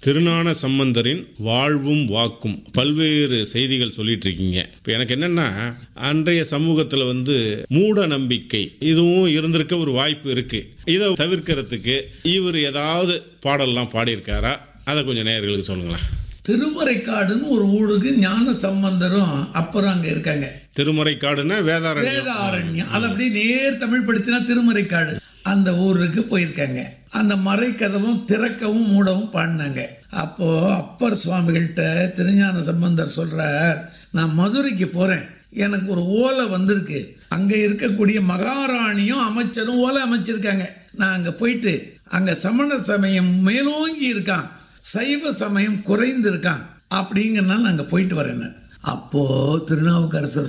திருஞான சம்பந்தரின் வாழ்வும் வாக்கும் பல்வேறு செய்திகள் சொல்லிட்டு இருக்கீங்க இப்போ எனக்கு என்னன்னா அன்றைய சமூகத்தில் வந்து மூட நம்பிக்கை இதுவும் இருந்திருக்க ஒரு வாய்ப்பு இருக்கு இதை தவிர்க்கிறதுக்கு இவர் ஏதாவது பாடல்லாம் பாடியிருக்காரா அதை கொஞ்சம் நேயர்களுக்கு சொல்லுங்களேன் திருமறைக்காடுன்னு ஒரு ஊருக்கு ஞான சம்பந்தரும் அப்புறம் அங்க இருக்காங்க திருமறைக்காடுன்னா வேதாரண்யம் வேதாரண்யம் அதை அப்படியே நேர் தமிழ் படுத்தினா திருமறைக்காடு அந்த ஊருக்கு போயிருக்காங்க அந்த மறைக்கதவும் திறக்கவும் மூடவும் பாடினாங்க அப்போ அப்பர் சுவாமிகள்கிட்ட திருஞான சம்பந்தர் சொல்றார் நான் மதுரைக்கு போறேன் எனக்கு ஒரு ஓலை வந்திருக்கு அங்க இருக்கக்கூடிய மகாராணியும் அமைச்சரும் ஓலை அமைச்சிருக்காங்க நான் அங்க போயிட்டு அங்க சமண சமயம் மேலோங்கி இருக்கான் சைவ சமயம் குறைந்து இருக்கான் அப்படிங்கிறனால நான் அங்க போயிட்டு வரேன் அப்போ திருநாவுக்கரசர்